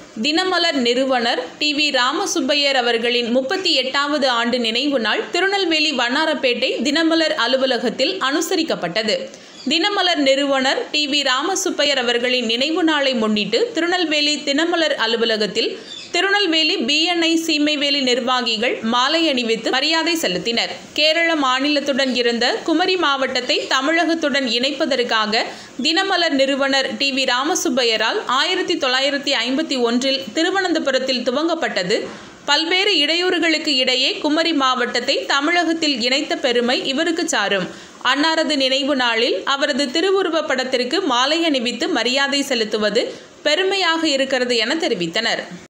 தினமலர் நிறுவனர் T V Ramasubbaiyer அவர்களின் முப்பத்தி எட்டாவது ஆண்டு நினைவு நாள் திருநெல்வேலி வண்ணாரப்பேட்டை தினமலர் அலுவலகத்தில் அனுசரிக்கப்பட்டது தினமலர் நிறுவனர் டி வி ராமசுப்பையர் அவர்களின் நினைவு நாளை முன்னிட்டு திருநெல்வேலி தினமலர் அலுவலகத்தில் திருநெல்வேலி பிஎன்ஐ சீமைவேலி நிர்வாகிகள் மாலை அணிவித்து மரியாதை செலுத்தினர் கேரள மாநிலத்துடன் இருந்த குமரி மாவட்டத்தை தமிழகத்துடன் இணைப்பதற்காக தினமலர் நிறுவனர் டி வி ராமசுப்பையரால் ஆயிரத்தி தொள்ளாயிரத்தி ஐம்பத்தி ஒன்றில் திருவனந்தபுரத்தில் துவங்கப்பட்டது பல்வேறு இடையூறுகளுக்கு இடையே குமரி மாவட்டத்தை தமிழகத்தில் இணைத்த பெருமை இவருக்கு சாரும் அன்னாரது நினைவு நாளில் அவரது திருவுருவப் படத்திற்கு மாலை அணிவித்து மரியாதை செலுத்துவது பெருமையாக இருக்கிறது என தெரிவித்தனர்